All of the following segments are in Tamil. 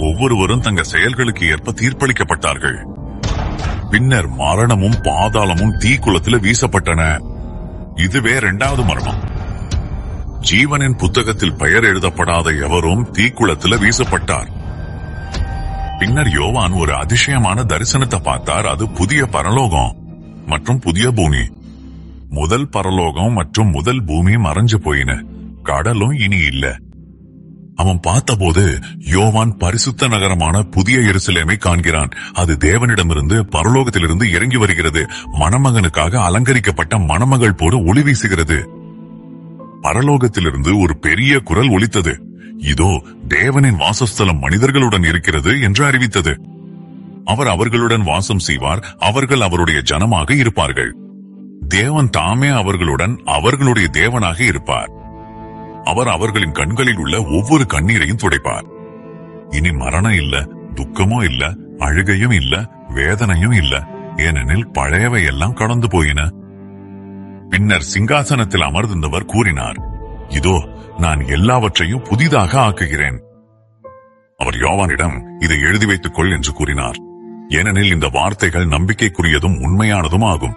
ஒவ்வொருவரும் தங்க செயல்களுக்கு ஏற்ப தீர்ப்பளிக்கப்பட்டார்கள் பின்னர் மரணமும் பாதாளமும் தீக்குளத்தில வீசப்பட்டன இதுவே இரண்டாவது மரணம் ஜீவனின் புத்தகத்தில் பெயர் எழுதப்படாத எவரும் தீக்குளத்தில வீசப்பட்டார் பின்னர் யோவான் ஒரு அதிசயமான தரிசனத்தை பார்த்தார் அது புதிய பரலோகம் மற்றும் புதிய பூமி முதல் பரலோகம் மற்றும் முதல் பூமி மறைஞ்சு போயின கடலும் இனி இல்ல அவன் பார்த்தபோது யோவான் பரிசுத்த நகரமான புதிய எருசலேமை காண்கிறான் அது தேவனிடமிருந்து பரலோகத்திலிருந்து இறங்கி வருகிறது மணமகனுக்காக அலங்கரிக்கப்பட்ட மணமகள் போல ஒளி வீசுகிறது பரலோகத்திலிருந்து ஒரு பெரிய குரல் ஒலித்தது இதோ தேவனின் வாசஸ்தலம் மனிதர்களுடன் இருக்கிறது என்று அறிவித்தது அவர் அவர்களுடன் வாசம் செய்வார் அவர்கள் அவருடைய ஜனமாக இருப்பார்கள் தேவன் தாமே அவர்களுடன் அவர்களுடைய தேவனாக இருப்பார் அவர் அவர்களின் கண்களில் உள்ள ஒவ்வொரு கண்ணீரையும் துடைப்பார் இனி மரணம் இல்ல துக்கமோ இல்ல அழுகையும் இல்ல வேதனையும் இல்ல ஏனெனில் பழையவை எல்லாம் கடந்து போயின பின்னர் சிங்காசனத்தில் அமர்ந்திருந்தவர் கூறினார் இதோ நான் எல்லாவற்றையும் புதிதாக ஆக்குகிறேன் அவர் யோவானிடம் இதை எழுதி வைத்துக் கொள் என்று கூறினார் ஏனெனில் இந்த வார்த்தைகள் நம்பிக்கைக்குரியதும் உண்மையானதும் ஆகும்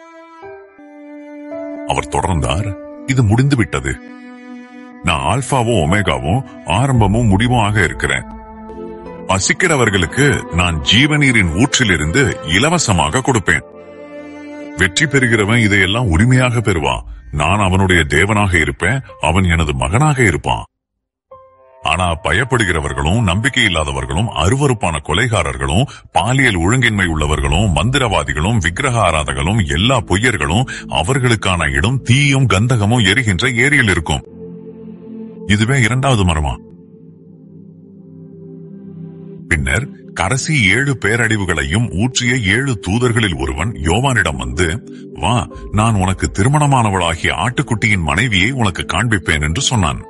அவர் தொடர்ந்தார் இது முடிந்து விட்டது நான் ஆல்பாவும் ஒமேகாவும் ஆரம்பமும் முடிவுமாக இருக்கிறேன் பசிக்கிறவர்களுக்கு நான் ஜீவநீரின் ஊற்றிலிருந்து இலவசமாக கொடுப்பேன் வெற்றி பெறுகிறவன் இதையெல்லாம் உரிமையாக பெறுவான் நான் அவனுடைய தேவனாக இருப்பேன் அவன் எனது மகனாக இருப்பான் ஆனா பயப்படுகிறவர்களும் நம்பிக்கை இல்லாதவர்களும் அருவருப்பான கொலைகாரர்களும் பாலியல் ஒழுங்கின்மை உள்ளவர்களும் மந்திரவாதிகளும் விக்கிரக ஆராதகளும் எல்லா பொய்யர்களும் அவர்களுக்கான இடம் தீயும் கந்தகமும் எரிகின்ற ஏரியில் இருக்கும் இதுவே இரண்டாவது மரமா பின்னர் கடைசி ஏழு பேரழிவுகளையும் ஊற்றிய ஏழு தூதர்களில் ஒருவன் யோவானிடம் வந்து வா நான் உனக்கு திருமணமானவளாகிய ஆட்டுக்குட்டியின் மனைவியை உனக்கு காண்பிப்பேன் என்று சொன்னான்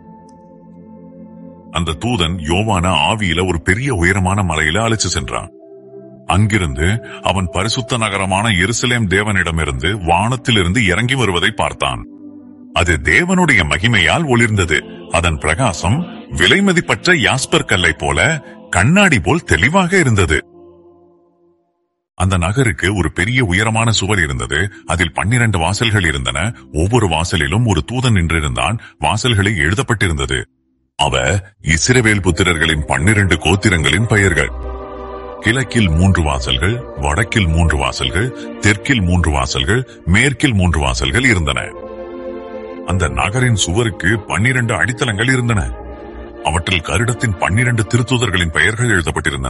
அந்த தூதன் யோவான ஆவியில ஒரு பெரிய உயரமான மலையில அழைச்சு சென்றான் அங்கிருந்து அவன் பரிசுத்த நகரமான எருசலேம் தேவனிடமிருந்து வானத்திலிருந்து இறங்கி வருவதை பார்த்தான் அது தேவனுடைய மகிமையால் ஒளிர்ந்தது அதன் பிரகாசம் விலைமதிப்பற்ற யாஸ்பர் கல்லை போல கண்ணாடி போல் தெளிவாக இருந்தது அந்த நகருக்கு ஒரு பெரிய உயரமான சுவர் இருந்தது அதில் பன்னிரண்டு வாசல்கள் இருந்தன ஒவ்வொரு வாசலிலும் ஒரு தூதன் நின்றிருந்தான் வாசல்களில் எழுதப்பட்டிருந்தது அவ இஸ்ரவேல் புத்திரர்களின் பன்னிரண்டு கோத்திரங்களின் பெயர்கள் கிழக்கில் மூன்று வாசல்கள் வடக்கில் மூன்று வாசல்கள் தெற்கில் மூன்று வாசல்கள் மேற்கில் மூன்று வாசல்கள் இருந்தன அந்த நகரின் சுவருக்கு பன்னிரண்டு அடித்தளங்கள் இருந்தன அவற்றில் கருடத்தின் பன்னிரண்டு திருத்தூதர்களின் பெயர்கள் எழுதப்பட்டிருந்தன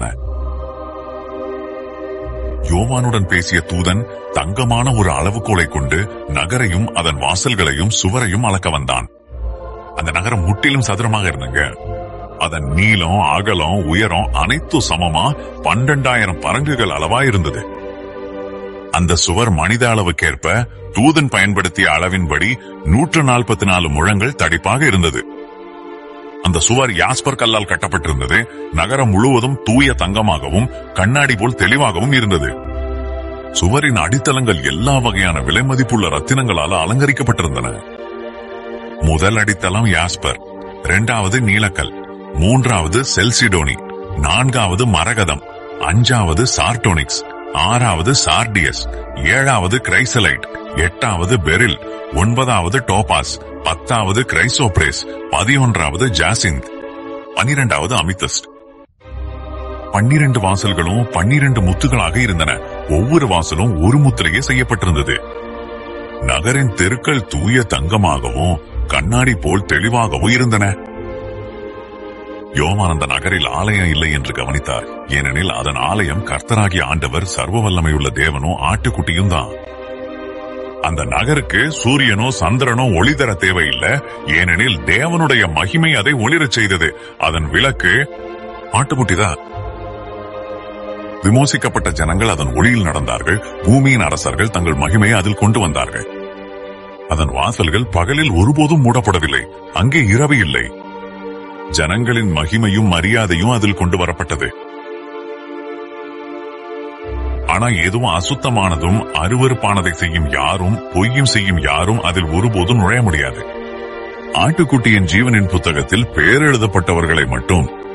யோவானுடன் பேசிய தூதன் தங்கமான ஒரு அளவுகோலை கொண்டு நகரையும் அதன் வாசல்களையும் சுவரையும் அளக்க வந்தான் அந்த நகரம் முற்றிலும் சதுரமாக இருந்தங்க அதன் நீளம் அகலம் உயரம் அனைத்தும் சமமா பன்னெண்டாயிரம் பரங்குகள் அளவா இருந்தது அந்த சுவர் மனித அளவுக்கேற்ப தூதன் பயன்படுத்திய அளவின்படி நூற்று நாற்பத்தி நாலு முழங்கள் தடிப்பாக இருந்தது அந்த சுவர் யாஸ்பர் கல்லால் கட்டப்பட்டிருந்தது நகரம் முழுவதும் தூய தங்கமாகவும் கண்ணாடி போல் தெளிவாகவும் இருந்தது சுவரின் அடித்தளங்கள் எல்லா வகையான விலைமதிப்புள்ள ரத்தினங்களால் அலங்கரிக்கப்பட்டிருந்தன முதல் அடித்தளம் யாஸ்பர் இரண்டாவது நீலக்கல் மூன்றாவது செல்சிடோனி நான்காவது மரகதம் அஞ்சாவது சார்டோனிக்ஸ் ஆறாவது சார்டியஸ் ஏழாவது கிரைசலைட் எட்டாவது பெரில் ஒன்பதாவது டோபாஸ் பத்தாவது கிரைசோப்ரேஸ் பதினொன்றாவது ஜாசிந்த் பனிரெண்டாவது அமிதஸ்ட் பன்னிரண்டு வாசல்களும் பன்னிரண்டு முத்துகளாக இருந்தன ஒவ்வொரு வாசலும் ஒரு முத்திரையே செய்யப்பட்டிருந்தது நகரின் தெருக்கள் தூய தங்கமாகவும் கண்ணாடி போல் தெளிவாகவும் இருந்தன யோவான் அந்த நகரில் ஆலயம் இல்லை என்று கவனித்தார் ஏனெனில் அதன் ஆலயம் கர்த்தராகிய ஆண்டவர் சர்வ வல்லமையுள்ள தேவனும் ஆட்டுக்குட்டியும் தான் அந்த நகருக்கு சூரியனோ சந்திரனோ ஒளி தர தேவையில்லை ஏனெனில் தேவனுடைய மகிமை அதை ஒளிரச் செய்தது அதன் விளக்கு ஆட்டுக்குட்டிதான் விமோசிக்கப்பட்ட ஜனங்கள் அதன் ஒளியில் நடந்தார்கள் பூமியின் அரசர்கள் தங்கள் மகிமையை அதில் கொண்டு வந்தார்கள் அதன் வாசல்கள் பகலில் ஒருபோதும் மூடப்படவில்லை அங்கே இரவு இல்லை ஜனங்களின் மகிமையும் மரியாதையும் அதில் கொண்டு வரப்பட்டது ஆனா எதுவும் அசுத்தமானதும் அருவருப்பானதை செய்யும் யாரும் பொய்யும் செய்யும் யாரும் அதில் ஒருபோதும் நுழைய முடியாது ஆட்டுக்குட்டியின் ஜீவனின் புத்தகத்தில் பெயர் எழுதப்பட்டவர்களை மட்டும்